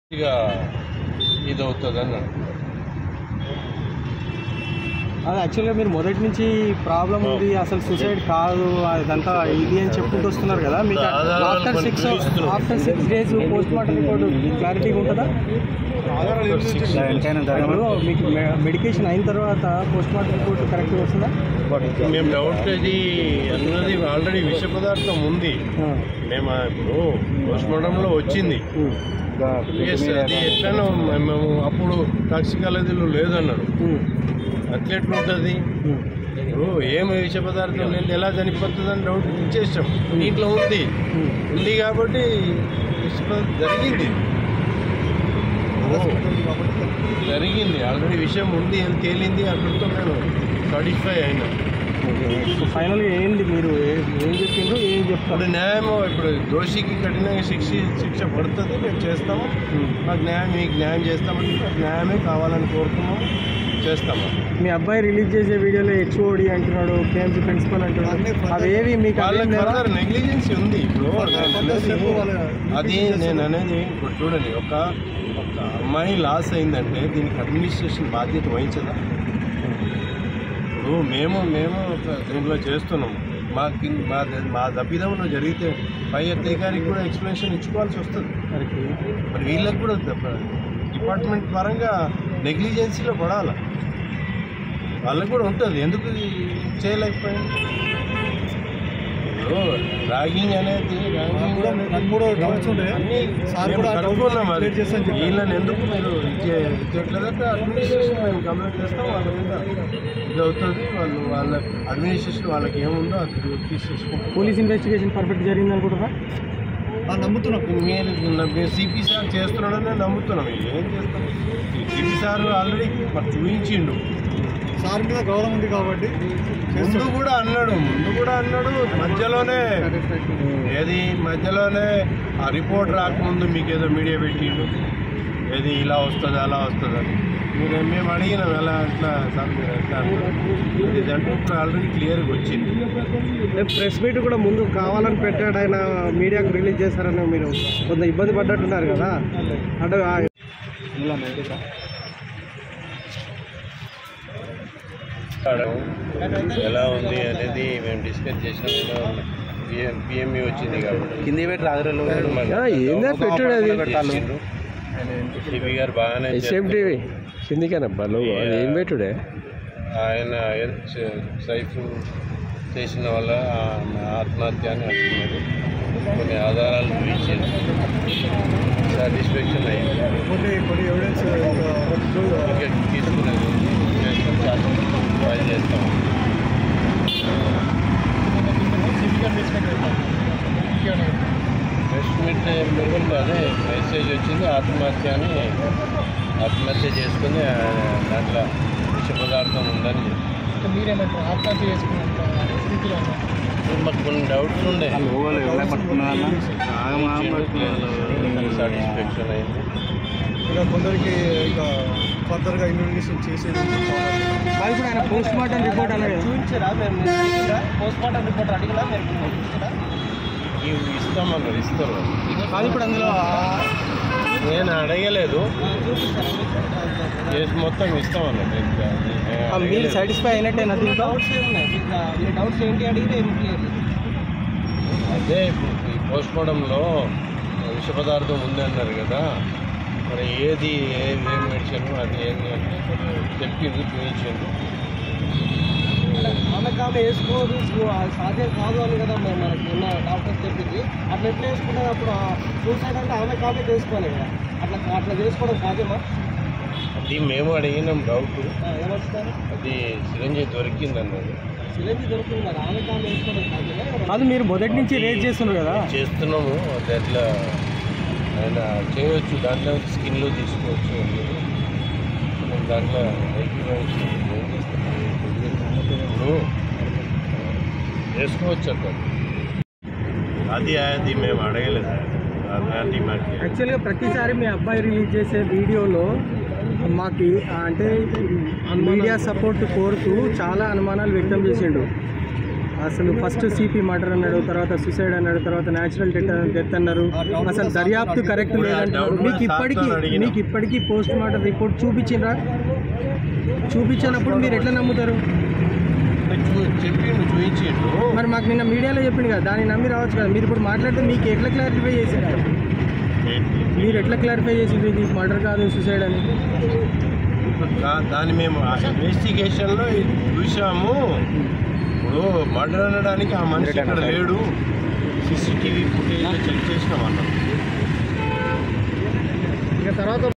ఇక ఇది అవుతుంది అన్నాడు అది యాక్చువల్గా మీరు మొదటి నుంచి ప్రాబ్లం ఉంది అసలు సూసైడ్ కాదు అదంతా ఇది అని చెప్పుకుంటూ వస్తున్నారు కదా మీకు ఆధారాలు ఆఫ్టర్ కొన్ని సిక్స్ చూపిస్తున్నాం. After six days post mortem report క్లారిటీగా ఉంటుందా ఇప్పుడు మీకు మెడికేషన్ అయిన తర్వాత పోస్ట్ మార్టం రిపోర్ట్ కరెక్ట్గా వస్తుందా మేము డౌట్ ఇది అన్నది ఆల్రెడీ విష పదార్థం ఉంది మేము ఇప్పుడు పోస్ట్ మార్టంలో వచ్చింది Yes, అది ఎట్లనో మేము అప్పుడు టాక్సికాలజీలో లేదన్నాడు అట్లా ఎట్లుంటుంది ఇప్పుడు ఏమి విష పదార్థం లేదు ఎలా చనిపోతుంది అని డౌట్ ఇచ్చేసాం దీంట్లో ఉంది ఉంది కాబట్టి విష పదార్థం జరిగింది జరిగింది ఆల్రెడీ విషయం ఉంది అని తేలింది అక్కడితో నేను సాటిస్ఫై అయినా ఫైనల్గా ఏంది మీరు ఏ- ఏం చెప్పిండ్రు ఏం చెప్తారు ఇప్పుడు న్యాయం ఇప్పుడు దోషికి కఠినంగా శిక్ష శిక్ష పడుతుంది మేము చేస్తాము మాకు న్యాయం మీకు న్యాయం చేస్తామంటే మాకు న్యాయమే కావాలని కోరుకున్నాము చేస్తాము మీ అబ్బాయి రిలీజ్ చేసే వీడియోలో హెచ్ఓడి అంటున్నాడు కేఎంసీ ప్రిన్సిపల్ అంటున్నాడు అవేవి మీకు వాళ్ళకి అర్థం లేదా? ఫర్దర్ నెగ్లిజెన్సీ ఉంది ఇప్పుడు నేను అనేది- అది నేను అనేది ఇప్పుడు చూడండి ఒక ఒక అమ్మాయి లాస్ అయిందంటే దీనికి అడ్మినిస్ట్రేషన్ బాధ్యత వహించదా ఇప్పుడు మేము మేము ఒక దీంట్లో చేస్తున్నాము మా కింద మా మా తప్పిదంలో జరిగితే పై అధికారికి కూడా ఎక్స్ప్లెనేషన్ ఇచ్చుకోవాల్సి వస్తుంది కరెక్ట్. మరి వీళ్ళకి కూడా తప్ప- డిపార్ట్మెంట్ పరంగా నెగ్లిజెన్సీలో పడాలి వాళ్ళకి కూడా ఉంటుంది ఎందుకు ఇది చేయలేకపోయింది ఇప్పుడు ర్యాగింగ్ అనేది ర్యాగింగ్ నాకు కూడా డౌట్స్ ఉండే. అన్నీ సార్ మేము కూడా ఆ డౌట్ కనుక్కున్నాం మరి క్లియర్ చేస్తాను చెప్పారు. వీళ్ళని ఎందుకు మీరు ఇచ్చే ఇచ్చేట్లేదంటే అడ్మినిస్ట్రేషన్ మేము కంప్లైంట్ చేస్తాం వాళ్ళ మీద ఇది అవుతుంది వాళ్ళు వాళ్ళ అడ్మినిస్ట్రేషన్ వాళ్ళకి ఏముందో అది తీసేసుకుంటాం పోలీస్ ఇన్వెస్టిగేషన్ పర్ఫెక్ట్ జరిగింది అనుకుంటారా నమ్ముతున్నాం మీరు మీరు సిపి సార్ చేస్తున్నాడని నమ్ముతున్నాం ఇక ఏం చేస్తాం సిపి సార్ ఆల్రెడీ మాకు చూపించిండు సార్ మీద గౌరవం ఉంది కాబట్టి ముందు కూడా అన్నాడు ముందు కూడా అన్నాడు మధ్యలోనే ఏది మధ్యలోనే ఆ రిపోర్ట్ రాకముందు మీకు ఏదో మీడియా పెట్టిండు ఏది ఇలా వస్తుంది అలా వస్తుంది అని మీరు మేము అడిగినాం ఎలా ఎట్లా సార్ మీరు ఎట్లా అంటారు ఇది అంటే ఇప్పుడు ఆల్రెడీ క్లియర్గా వచ్చింది ప్రెస్ మీట్ కూడా ముందు కావాలని పెట్టాడు ఆయన మీడియాకు రిలీజ్ చేశారని మీరు కొంత ఇబ్బంది పడ్డట్టున్నారు కదా అంటే ఆ- ఎలా ఉంది అనేది మేము డిస్కస్ చేసినాం పిఎంఈ వచ్చింది కాబట్టి కింది పెట్టి ఆదరలో ఆ, ఏందో పెట్టుడు అది సిపి గారు బాగానే సేమ్ టీవీ సిందికేనబ్బా నువ్వు అది ఏం పెట్టుడే ఆయన స- సైఫ్ చేసిన వల్ల ఆమె ఆత్మహత్య అని అంటున్నారు కొన్ని ఆధారాలు చూపించారు సాటిస్ఫాక్షన్ అయ్యింది ఓకే తీసుకునేది చేస్తాం చార్జ్ ఫైల్ చేస్తాం ప్రెస్ మీట్ మిగులు అదే మెసేజ్ వచ్చింది ఆత్మహత్య అని ఆత్మహత్య చేసుకుని ఆయన దాంట్లో విష పదార్థం ఉందని చెప్పి మీరేమంటారు ఆత్మహత్య చేసుకున్నంత స్థితిలో మాకు కొన్ని డౌట్స్ ఉండే లోగోలు ఎవరే పట్టుకున్నారన్న సాటిస్ఫాక్షన్ అయింది ఇక కొందరికి ఇక ఫర్దర్గా ఇన్వెస్టిగేషన్ చేసేది అది కూడా ఆయన పోస్ట్ మార్టం రిపోర్ట్ అన్నాడు చూపించారా పోస్ట్ మార్టం రిపోర్ట్ అడిగినా ఇవి ఇస్తామన్నారు ఇస్తారు అది ఇప్పుడు అందులో నేను అడగలేదు చేసి మొత్తం ఇస్తామన్నారు ఇంకా నేను ఆ మీరు అడగలేదు. సాటిస్ఫై అయినట్టేనా దీంట్లో డౌట్స్ ఏమున్నాయి మీ డౌట్స్ ఏంటి అడిగితే ఏం క్లియర్ అదే ఇప్పుడు ఈ పోస్ట్ మార్టంలో విష పదార్థం ఉంది అన్నారు కదా మరి ఏది ఏ ఏం మెడిసిన్ అది ఏంటి అంటే చెప్పింది చూపించింది ఆమెకు ఆమె వేసుకోదు అది సాధ్యం కాదు అని కదా మరి మనకి ఉన్న డాక్టర్స్ చెప్పింది అట్లా ఎట్లా వేసుకుంటారు అప్పుడు సూసైడ్ అంటే ఆమె ఆమె చేసుకోవాలి కదా అట్లా అట్లా చేసుకోవడం సాధ్యమా అది మేము అడిగినాం డౌట్ ఆ, ఏమంటారు అది సిరంజి దొరికింది అన్నది సిలిండర్ దొరుకుతుంది మరి ఆమెకు ఆమె వేసుకోవడం సాధ్యమా అది మీరు మొదటి నుంచి రేట్ చేస్తున్నారు కదా చేస్తున్నాము అది అట్లా ఆయన చేయొచ్చు దాంట్లో స్కిన్లో తీసుకోవచ్చు అన్నారు. మనం దాంట్లో ఏకీభవించి ఏం చేస్తాం? ఇప్పుడు వేసుకోవచ్చు అక్కడ అది అది మేము అడగలేదు అలాంటి మాకు యాక్చువల్గా ప్రతిసారి మీ అబ్బాయి రిలీజ్ చేసే వీడియోలో మాకి అంటే మీడియా సపోర్ట్ కోరుతూ చాలా అనుమానాలు వ్యక్తం చేసిండు అసలు ఫస్ట్ సిపి మర్డర్ అన్నాడు తర్వాత సూసైడ్ అన్నాడు తర్వాత న్యాచురల్ డెత్ డెత్ అన్నారు అసలు దర్యాప్తు కరెక్ట్ లేదంటారు మీకు ఇప్పటికీ మీకు ఇప్పటికీ పోస్ట్ మార్టం రిపోర్ట్ చూపించిండ్రా చూపించినప్పుడు మీరు ఎట్లా నమ్ముతారు చూ- చెప్పిండు చూపించిండు మరి మాకు నిన్న మీడియాలో చెప్పిండు కదా దాన్ని నమ్మి రావచ్చు కదా మీరు ఇప్పుడు మాట్లాడితే మీకు ఎట్లా క్లారిఫై చేసిండ్రు ఏంటి? మీరు ఎట్లా క్లారిఫై చేసిండ్రు ఇది మర్డర్ కాదు సూసైడ్ అని దా- దాన్ని మేము ఆ ఇన్వెస్టిగేషన్లో చూసాము ఇప్పుడు మర్డర్ అనడానికి ఆ మనిషి ఇక్కడ లేడు సీసీటీవీ ఫుటేజ్ చెక్ చేసినాం అన్నాం ఇక తర్వాత